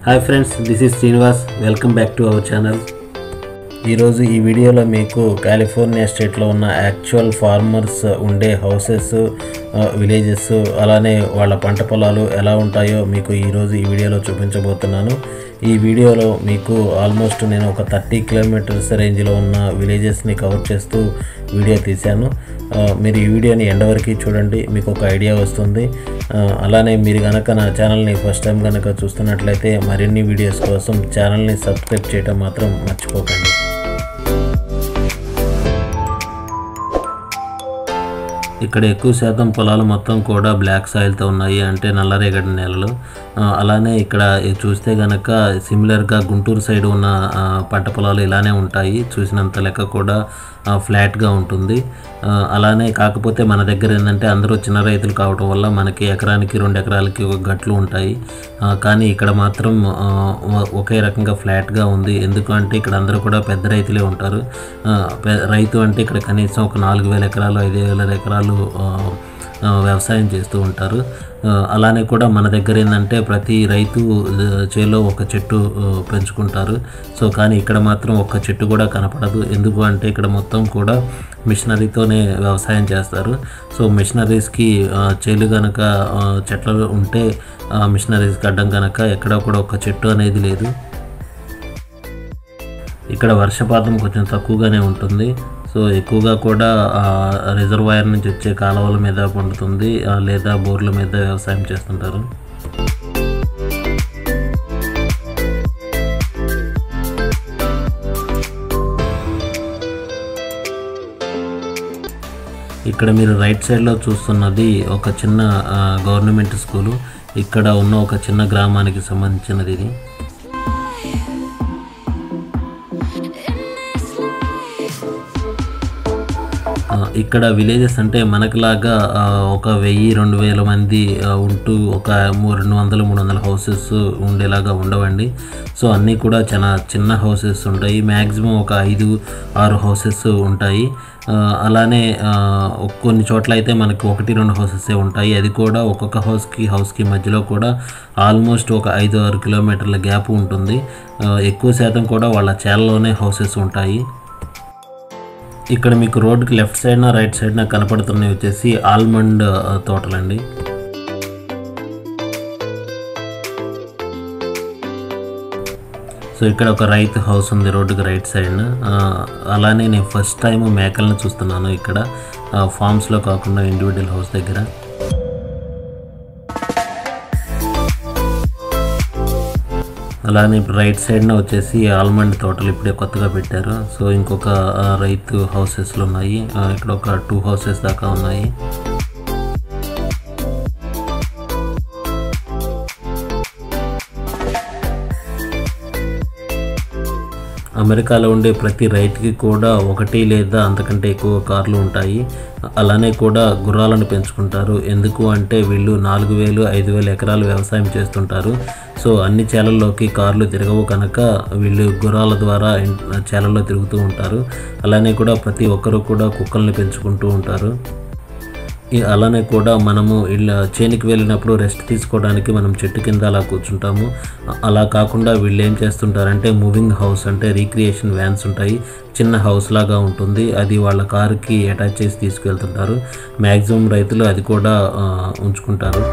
hi friends this is Srinivas welcome back to our channel ఈరోజు ఈ వీడియోలో మీకు కాలిఫోర్నియా స్టేట్లో ఉన్న యాక్చువల్ ఫార్మర్స్ ఉండే హౌసెస్ విలేజెస్ అలానే వాళ్ళ పంట పొలాలు ఎలా ఉంటాయో మీకు ఈరోజు ఈ వీడియోలో చూపించబోతున్నాను ఈ వీడియోలో మీకు ఆల్మోస్ట్ నేను ఒక థర్టీ కిలోమీటర్స్ రేంజ్లో ఉన్న విలేజెస్ని కవర్ చేస్తూ వీడియో తీశాను ఆ, మీరు ఈ వీడియోని ఎండ వరకు చూడండి మీకు ఒక ఐడియా వస్తుంది ఆ, అలానే మీరు కనుక నా ఛానల్ని ఫస్ట్ టైం కనుక చూస్తున్నట్లయితే మరిన్ని వీడియోస్ కోసం ఛానల్ని సబ్స్క్రైబ్ చేయడం మాత్రం మర్చిపోకండి ఇక్కడ ఎక్కువ శాతం పొలాలు మొత్తం కూడా బ్లాక్ సాయిల్తో ఉన్నాయి అంటే నల్లరేగడి నేలలు ఆ, అలానే ఇక్కడ ఇది చూస్తే గనక సిమిలర్గా గుంటూరు సైడ్ ఉన్న ఆ, పంట పొలాలు ఇలానే ఉంటాయి చూసినంత లెక్క కూడా ఆ, ఫ్లాట్గా ఉంటుంది ఆ, అలానే కాకపోతే మన దగ్గర ఏంటంటే అందరూ చిన్న రైతులు కావడం వల్ల మనకి ఎకరానికి రెండు ఎకరాలకి ఒక గట్లు ఉంటాయి ఆ, కానీ ఇక్కడ మాత్రం ఆ, ఒ- ఒకే రకంగా ఫ్లాట్గా ఉంది ఎందుకంటే ఇక్కడ అందరూ కూడా పెద్ద రైతులే ఉంటారు ఆ, పె- రైతు అంటే ఇక్కడ కనీసం ఒక నాలుగు వేల ఎకరాలు ఐదు వేల ఎకరాలు ఆ, ఆ, వ్యవసాయం చేస్తూ ఉంటారు ఆ, అలానే కూడా మన దగ్గర ఏంటంటే ప్రతి రైతు ఆ, చేలో ఒక చెట్టు ఆ, పెంచుకుంటారు సో కానీ ఇక్కడ మాత్రం ఒక్క చెట్టు కూడా కనపడదు ఎందుకు అంటే ఇక్కడ మొత్తం కూడా మిషనరీతోనే వ్యవసాయం చేస్తారు సో మిషనరీస్కి ఆ, చేలు కనుక ఆ, చెట్లు ఉంటే ఆ మిషనరీస్కి అడ్డం కనుక ఎక్కడ కూడా ఒక చెట్టు అనేది లేదు ఇక్కడ వర్షపాతం కొంచెం తక్కువగానే ఉంటుంది సో ఎక్కువగా కూడా ఆ, రిజర్వాయర్ నుంచి వచ్చే కాలువల మీద పండుతుంది ఆ, లేదా బోర్ల మీద వ్యవసాయం చేస్తుంటారు ఇక్కడ మీరు రైట్ సైడ్లో చూస్తున్నది ఒక చిన్న ఆ, గవర్నమెంట్ స్కూలు ఇక్కడ ఉన్న ఒక చిన్న గ్రామానికి సంబంధించినది ఇది ఆ, ఇక్కడ విలేజెస్ అంటే మనకులాగా ఆ, ఒక వెయ్యి రెండు వేల మంది ఆ, ఉంటూ ఒక మూ- రెండు వందలు మూడు వందల హౌసెస్ ఉండేలాగా ఉండవండి సో అన్నీ కూడా చాలా చిన్న హౌసెస్ ఉంటాయి మ్యాక్సిమం ఒక ఐదు ఆరు హౌసెస్ ఉంటాయి ఆ, అలానే ఆ, ఒక్- కొన్ని చోట్ల అయితే మనకి ఒకటి రెండు హౌసెస్ ఉంటాయి అది కూడా ఒక్కొక్క హౌస్కి హౌస్కి మధ్యలో కూడా ఆల్మోస్ట్ ఒక ఐదు ఆరు కిలోమీటర్ల గ్యాప్ ఉంటుంది ఆ, ఎక్కువ శాతం కూడా వాళ్ళ చేలలోనే హౌసెస్ ఉంటాయి ఇక్కడ మీకు రోడ్డుకి లెఫ్ట్ సైడ్న రైట్ సైడ్న కనపడుతున్నవి వచ్చేసి ఆల్మండ్ ఆ, తోటలండి సో ఇక్కడ ఒక రైతు హౌస్ ఉంది రోడ్డుకి రైట్ సైడ్న ఆ, అలానే నేను ఫస్ట్ టైం మేకలను చూస్తున్నాను ఇక్కడ ఆ, ఫార్మ్స్లో కాకుండా ఇండివిజువల్ హౌస్ దగ్గర అలానే ఇప్పుడు రైట్ సైడ్న వచ్చేసి ఆల్మండ్ తోటలు ఇప్పుడే కొత్తగా పెట్టారు సో ఇంకొక ఆ, రైతు హౌసెస్లు ఉన్నాయి ఆ, ఇక్కడ ఒక టూ హౌసెస్ దాకా ఉన్నాయి అమెరికాలో ఉండే ప్రతి రైతుకి కూడా ఒకటి లేదా అంతకంటే ఎక్కువ కార్లు ఉంటాయి అలానే కూడా గుర్రాలను పెంచుకుంటారు ఎందుకు అంటే వీళ్ళు నాలుగు వేలు ఐదు వేలు ఎకరాలు వ్యవసాయం చేస్తుంటారు సో అన్ని చేలల్లోకి కార్లు తిరగవు కనుక వీళ్ళు గుర్రాల ద్వారా ఇన్- చేలల్లో తిరుగుతూ ఉంటారు అలానే కూడా ప్రతి ఒక్కరూ కూడా కుక్కల్ని పెంచుకుంటూ ఉంటారు ఈ అలానే కూడా మనము ఇలా చేనికి వెళ్ళినప్పుడు రెస్ట్ తీసుకోవడానికి మనం చెట్టు కింద అలా కూర్చుంటాము అ- అలా కాకుండా వీళ్ళు ఏం చేస్తుంటారంటే మూవింగ్ హౌస్ అంటే రీక్రియేషన్ వ్యాన్స్ ఉంటాయి చిన్న హౌస్ లాగా ఉంటుంది అది వాళ్ళ కారుకి అటాచ్ చేసి తీసుకెళ్తుంటారు మ్యాక్సిమం రైతులు అది కూడా ఆ, ఉంచుకుంటారు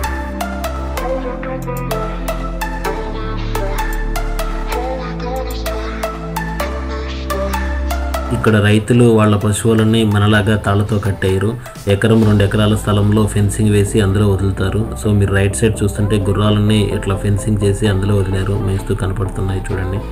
ఇక్కడ రైతులు వాళ్ళ పశువులని మనలాగా తాళ్ళతో కట్టేయరు ఎకరం రెండు ఎకరాల స్థలంలో ఫెన్సింగ్ వేసి అందులో వదులుతారు సో మీరు రైట్ సైడ్ చూస్తుంటే గుర్రాలని ఇట్లా ఫెన్సింగ్ చేసి అందులో వదిలేరు మేస్తూ కనపడుతున్నాయి చూడండి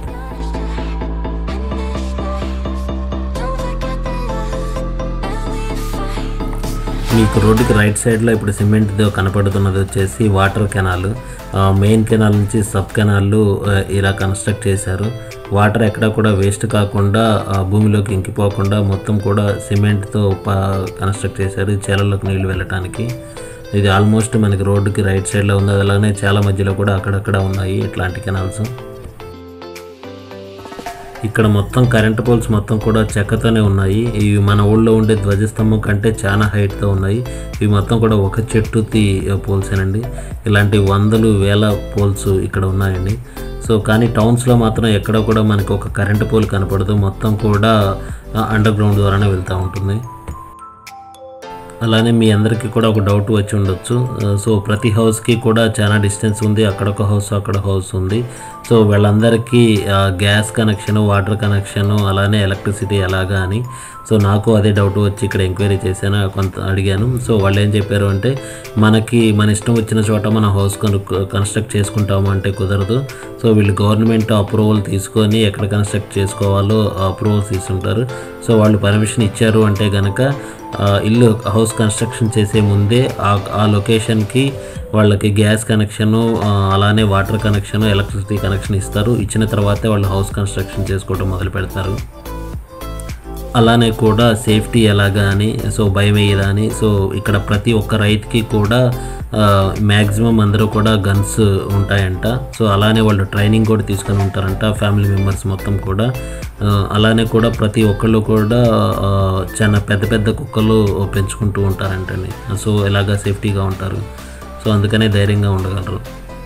మీకు రోడ్డుకి రైట్ సైడ్లో ఇప్పుడు సిమెంట్తో కనపడుతున్నది వచ్చేసి వాటర్ కెనాల్ మెయిన్ కెనాల్ నుంచి సబ్ కెనాల్లు ఆ, ఇలా కన్స్ట్రక్ట్ చేశారు వాటర్ ఎక్కడ కూడా వేస్ట్ కాకుండా ఆ, భూమిలోకి ఇంకిపోకుండా మొత్తం కూడా సిమెంట్తో కన్స్ట్రక్ట్ చేశారు ఈ చేలల్లోకి నీళ్లు వెళ్ళటానికి ఇది ఆల్మోస్ట్ మనకి రోడ్డుకి రైట్ సైడ్లో ఉంది అలానే చాలా మధ్యలో కూడా అక్కడక్కడ ఉన్నాయి ఇట్లాంటి కెనాల్స్ ఇక్కడ మొత్తం కరెంట్ పోల్స్ మొత్తం కూడా చెక్కతోనే ఉన్నాయి ఇవి మన ఊళ్ళో ఉండే ధ్వజస్తంభం కంటే చాలా హైట్తో ఉన్నాయి ఇవి మొత్తం కూడా ఒక చెట్టుతి పోల్సేనండి ఇలాంటి వందలు వేల పోల్స్ ఇక్కడ ఉన్నాయండి సో కానీ టౌన్స్లో మాత్రం ఎక్కడ కూడా మనకు ఒక కరెంట్ పోల్ కనపడదు మొత్తం కూడా అండర్ గ్రౌండ్ ద్వారానే వెళ్తూ ఉంటుంది అలానే మీ అందరికీ కూడా ఒక డౌట్ వచ్చి ఉండొచ్చు ఆ, సో ప్రతి హౌస్కి కూడా చాలా డిస్టెన్స్ ఉంది అక్కడ ఒక హౌస్ అక్కడ హౌస్ ఉంది సో వీళ్ళందరికీ ఆ, గ్యాస్ కనెక్షన్ వాటర్ కనెక్షన్ అలానే ఎలక్ట్రిసిటీ ఎలాగా అని సో నాకు అదే డౌట్ వచ్చి ఇక్కడ ఎంక్వైరీ చేశాను కొంత అడిగాను సో వాళ్ళు ఏం చెప్పారు అంటే మనకి మన ఇష్టం వచ్చిన చోట మన హౌస్ కను కన్స్ట్రక్ట్ చేసుకుంటాము అంటే కుదరదు సో వీళ్ళు గవర్నమెంట్ అప్రూవల్ తీసుకొని ఎక్కడ కన్స్ట్రక్ట్ చేసుకోవాలో అప్రూవల్ తీసుకుంటారు సో వాళ్ళు పర్మిషన్ ఇచ్చారు అంటే కనుక ఆ, ఇల్లు హౌస్ కన్స్ట్రక్షన్ చేసే ముందే ఆ ఆ లొకేషన్కి వాళ్ళకి గ్యాస్ కనెక్షను ఆ, అలానే వాటర్ కనెక్షన్ ఎలక్ట్రిసిటీ కనెక్షన్ ఇస్తారు ఇచ్చిన తర్వాతే వాళ్ళు హౌస్ కన్స్ట్రక్షన్ చేసుకోవడం మొదలు పెడతారు అలానే కూడా సేఫ్టీ ఎలాగా అని సో భయం వేయదా అని సో ఇక్కడ ప్రతి ఒక్క రైతుకి కూడా మ్యాక్సిమం అందరూ కూడా గన్స్ ఉంటాయంట సో అలానే వాళ్ళు ట్రైనింగ్ కూడా తీసుకొని ఉంటారంట ఫ్యామిలీ మెంబర్స్ మొత్తం కూడా ఆ, అలానే కూడా ప్రతి ఒక్కళ్ళు కూడా ఆ, చాలా పెద్ద పెద్ద కుక్కలు పెంచుకుంటూ ఉంటారంటండి సో ఇలాగా సేఫ్టీగా ఉంటారు సో అందుకనే ధైర్యంగా ఉండగలరు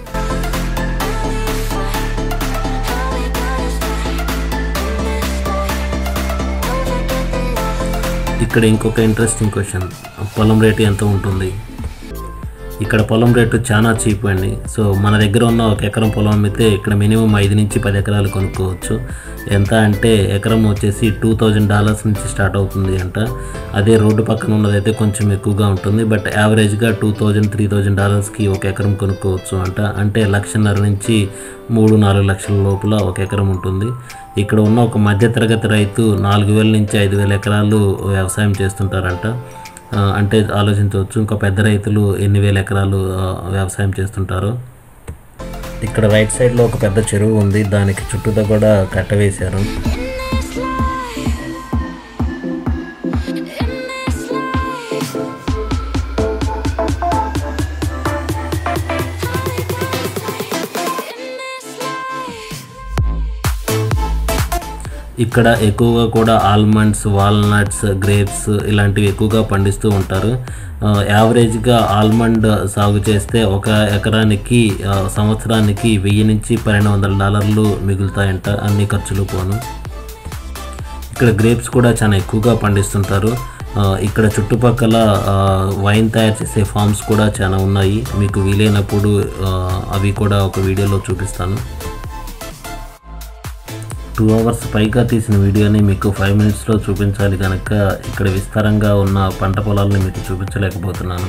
ఇక్కడ ఇంకొక ఇంట్రెస్టింగ్ క్వశ్చన్ పొలం రేటు ఎంత ఉంటుంది ఇక్కడ పొలం రేటు చాలా చీప్ అండి సో మన దగ్గర ఉన్న ఒక ఎకరం పొలం అమ్మితే ఇక్కడ మినిమం ఐదు నుంచి పది ఎకరాలు కొనుక్కోవచ్చు ఎంత అంటే ఎకరం వచ్చేసి టూ థౌజండ్ డాలర్స్ నుంచి స్టార్ట్ అవుతుంది అంట అదే రోడ్డు పక్కన ఉన్నదైతే కొంచెం ఎక్కువగా ఉంటుంది బట్ యావరేజ్గా టూ థౌజండ్ త్రీ థౌజండ్ డాలర్స్కి ఒక ఎకరం కొనుక్కోవచ్చు అంట అంటే లక్షన్నర నుంచి మూడు నాలుగు లక్షల లోపల ఒక ఎకరం ఉంటుంది ఇక్కడ ఉన్న ఒక మధ్యతరగతి రైతు నాలుగు వేల నుంచి ఐదు వేల ఎకరాలు వ్యవసాయం చేస్తుంటారంట ఆ, అంటే ఆలోచించవచ్చు ఇంకా పెద్ద రైతులు ఎన్ని వేల ఎకరాలు ఆ, వ్యవసాయం చేస్తుంటారో ఇక్కడ రైట్ సైడ్లో ఒక పెద్ద చెరువు ఉంది దానికి చుట్టూతో కూడా కట్ట వేశారు ఇక్కడ ఎక్కువగా కూడా ఆల్మండ్స్ వాల్నట్స్ గ్రేప్స్ ఇలాంటివి ఎక్కువగా పండిస్తూ ఉంటారు ఆ, యావరేజ్గా ఆల్మండ్ సాగు చేస్తే ఒక ఎకరానికి ఆ, సంవత్సరానికి వెయ్యి నుంచి పన్నెండు వందల డాలర్లు మిగులుతాయంట అన్ని ఖర్చులు పోను ఇక్కడ గ్రేప్స్ కూడా చాలా ఎక్కువగా పండిస్తుంటారు ఆ, ఇక్కడ చుట్టుపక్కల ఆ, వైన్ తయారు చేసే ఫార్మ్స్ కూడా చాలా ఉన్నాయి మీకు వీలైనప్పుడు ఆ, అవి కూడా ఒక వీడియోలో చూపిస్తాను టూ అవర్స్ పైగా తీసిన వీడియోని మీకు ఫైవ్ మినిట్స్లో చూపించాలి కనుక ఇక్కడ విస్తారంగా ఉన్న పంట పొలాలని మీకు చూపించలేకపోతున్నాను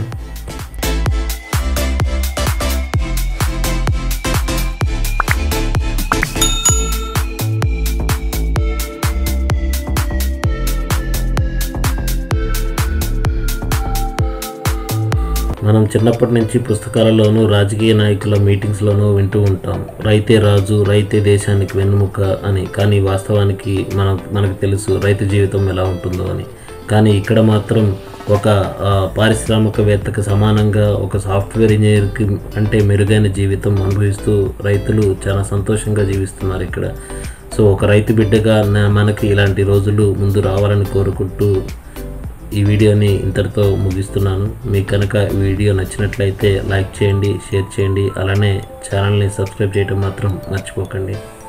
మనం చిన్నప్పటి నుంచి పుస్తకాలలోనూ రాజకీయ నాయకుల మీటింగ్స్లోనూ వింటూ ఉంటాం రైతే రాజు రైతే దేశానికి వెన్నుముక అని కానీ వాస్తవానికి మనం మనకు తెలుసు రైతు జీవితం ఎలా ఉంటుందో అని కానీ ఇక్కడ మాత్రం ఒక ఆ, పారిశ్రామికవేత్తకు సమానంగా ఒక సాఫ్ట్వేర్ ఇంజనీర్కి అంటే మెరుగైన జీవితం అనుభవిస్తూ రైతులు చాలా సంతోషంగా జీవిస్తున్నారు ఇక్కడ సో ఒక రైతు బిడ్డగా నా- మనకి ఇలాంటి రోజులు ముందు రావాలని కోరుకుంటూ ఈ వీడియోని ఇంతటితో ముగిస్తున్నాను మీకు కనుక ఈ వీడియో నచ్చినట్లయితే లైక్ చేయండి షేర్ చేయండి అలానే ఛానల్ని సబ్స్క్రైబ్ చేయడం మాత్రం మర్చిపోకండి